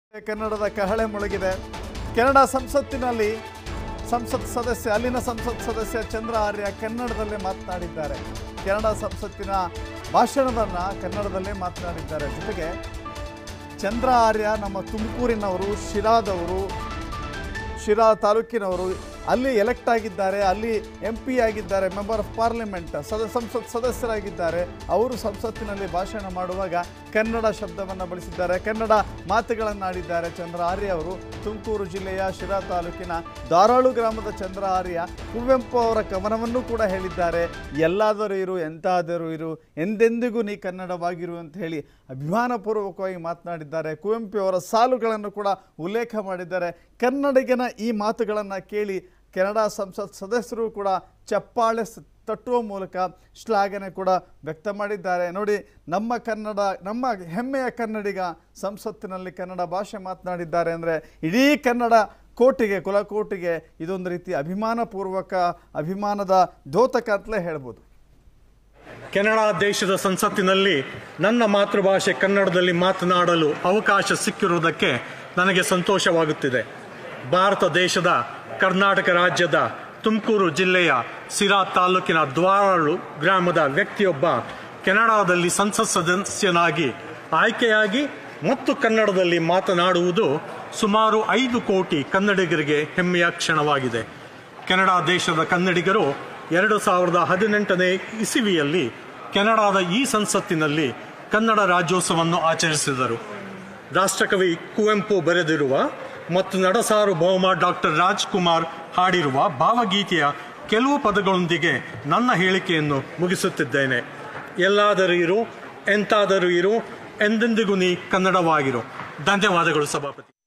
ಕನ್ನಡದ ಕಹಳೆ ಮುಳುಗಿದೆ ಕೆನಡಾ ಸಂಸತ್ತಿನಲ್ಲಿ ಸಂಸತ್ ಸದಸ್ಯ ಅಲ್ಲಿನ ಸಂಸತ್ ಸದಸ್ಯ ಚಂದ್ರ ಆರ್ಯ ಕನ್ನಡದಲ್ಲೇ ಮಾತನಾಡಿದ್ದಾರೆ ಕೆನಡಾ ಸಂಸತ್ತಿನ ಭಾಷಣವನ್ನು ಕನ್ನಡದಲ್ಲೇ ಮಾತನಾಡಿದ್ದಾರೆ ಜೊತೆಗೆ ಚಂದ್ರ ಆರ್ಯ ನಮ್ಮ ತುಮಕೂರಿನವರು ಶಿರಾದವರು ಶಿರಾ ತಾಲೂಕಿನವರು ಅಲ್ಲಿ ಎಲೆಕ್ಟ್ ಆಗಿದ್ದಾರೆ ಅಲ್ಲಿ ಎಂ ಪಿ ಆಗಿದ್ದಾರೆ ಮೆಂಬರ್ ಆಫ್ ಪಾರ್ಲಿಮೆಂಟ್ ಸದ ಸಂಸತ್ ಸದಸ್ಯರಾಗಿದ್ದಾರೆ ಅವರು ಸಂಸತ್ತಿನಲ್ಲಿ ಭಾಷಣ ಮಾಡುವಾಗ ಕನ್ನಡ ಶಬ್ದವನ್ನು ಬಳಸಿದ್ದಾರೆ ಕನ್ನಡ ಮಾತುಗಳನ್ನು ಆಡಿದ್ದಾರೆ ಚಂದ್ರ ಆರ್ಯ ಅವರು ತುಮಕೂರು ಜಿಲ್ಲೆಯ ಶಿರಾ ತಾಲೂಕಿನ ಧಾರಾಳು ಗ್ರಾಮದ ಚಂದ್ರ ಆರ್ಯ ಕುವೆಂಪು ಅವರ ಕವನವನ್ನು ಕೂಡ ಹೇಳಿದ್ದಾರೆ ಎಲ್ಲಾದರೂ ಇರು ಎಂತಾದರೂ ಇರು ಎಂದೆಂದಿಗೂ ನೀ ಕನ್ನಡವಾಗಿರು ಅಂತ ಹೇಳಿ ಅಭಿಮಾನಪೂರ್ವಕವಾಗಿ ಮಾತನಾಡಿದ್ದಾರೆ ಕುವೆಂಪು ಅವರ ಸಾಲುಗಳನ್ನು ಕೂಡ ಉಲ್ಲೇಖ ಮಾಡಿದ್ದಾರೆ ಕನ್ನಡಿಗನ ಈ ಮಾತುಗಳನ್ನು ಕೇಳಿ ಕೆನಡಾ ಸಂಸತ್ ಸದಸ್ಯರು ಕೂಡ ಚಪ್ಪಾಳೆ ಸ- ತಟ್ಟುವ ಮೂಲಕ ಶ್ಲಾಘನೆ ಕೂಡ ವ್ಯಕ್ತ ಮಾಡಿದ್ದಾರೆ ನೋಡಿ ನಮ್ಮ ಕನ್ನಡ ನಮ್ಮ ಹೆಮ್ಮೆಯ ಕನ್ನಡಿಗ ಸಂಸತ್ತಿನಲ್ಲಿ ಕನ್ನಡ ಭಾಷೆ ಮಾತನಾಡಿದ್ದಾರೆ ಅಂದರೆ ಇಡೀ ಕನ್ನಡ ಕೋಟಿಗೆ ಕುಲಕೋಟಿಗೆ ಇದೊಂದು ರೀತಿ ಅಭಿಮಾನಪೂರ್ವಕ ಅಭಿಮಾನದ ದ್ಯೋತಕ ಅಂತಲೇ ಹೇಳ್ಬೋದು ಕೆನಡಾ ದೇಶದ ಸಂಸತ್ತಿನಲ್ಲಿ ನನ್ನ ಮಾತೃಭಾಷೆ ಕನ್ನಡದಲ್ಲಿ ಮಾತನಾಡಲು ಅವಕಾಶ ಸಿಕ್ಕಿರುವುದಕ್ಕೆ ನನಗೆ ಸಂತೋಷವಾಗುತ್ತಿದೆ ಭಾರತ ದೇಶದ ಕರ್ನಾಟಕ ರಾಜ್ಯದ ತುಮಕೂರು ಜಿಲ್ಲೆಯ ಸಿರಾ ತಾಲೂಕಿನ ದ್ವಾರಾಳು ಗ್ರಾಮದ ವ್ಯಕ್ತಿಯೊಬ್ಬ ಕೆನಡಾದಲ್ಲಿ ಸಂಸತ್ ಸದಸ್ಯನಾಗಿ ಆಯ್ಕೆಯಾಗಿ ಮತ್ತು ಕನ್ನಡದಲ್ಲಿ ಮಾತನಾಡುವುದು ಸುಮಾರು ಐದು ಕೋಟಿ ಕನ್ನಡಿಗರಿಗೆ ಹೆಮ್ಮೆಯ ಕ್ಷಣವಾಗಿದೆ ಕೆನಡಾ ದೇಶದ ಕನ್ನಡಿಗರು ಎರಡು ಸಾವಿರದ ಹದಿನೆಂಟನೇ ಇಸವಿಯಲ್ಲಿ ಕೆನಡಾದ ಈ ಸಂಸತ್ತಿನಲ್ಲಿ ಕನ್ನಡ ರಾಜ್ಯೋತ್ಸವವನ್ನು ಆಚರಿಸಿದರು ರಾಷ್ಟ್ರಕವಿ ಕುವೆಂಪು ಬರೆದಿರುವ ಮತ್ತು ನಡಸಾರು ಭೌಮ ಡಾಕ್ಟರ್ ರಾಜ್ಕುಮಾರ್ ಹಾಡಿರುವ ಭಾವಗೀತೆಯ ಕೆಲವು ಪದಗಳೊಂದಿಗೆ ನನ್ನ ಹೇಳಿಕೆಯನ್ನು ಮುಗಿಸುತ್ತಿದ್ದೇನೆ ಎಲ್ಲಾದರೂ ಇರು ಎಂತಾದರೂ ಇರು ಎಂದೆಂದಿಗೂ ನೀ ಕನ್ನಡವಾಗಿರು ಧನ್ಯವಾದಗಳು ಸಭಾಪತಿ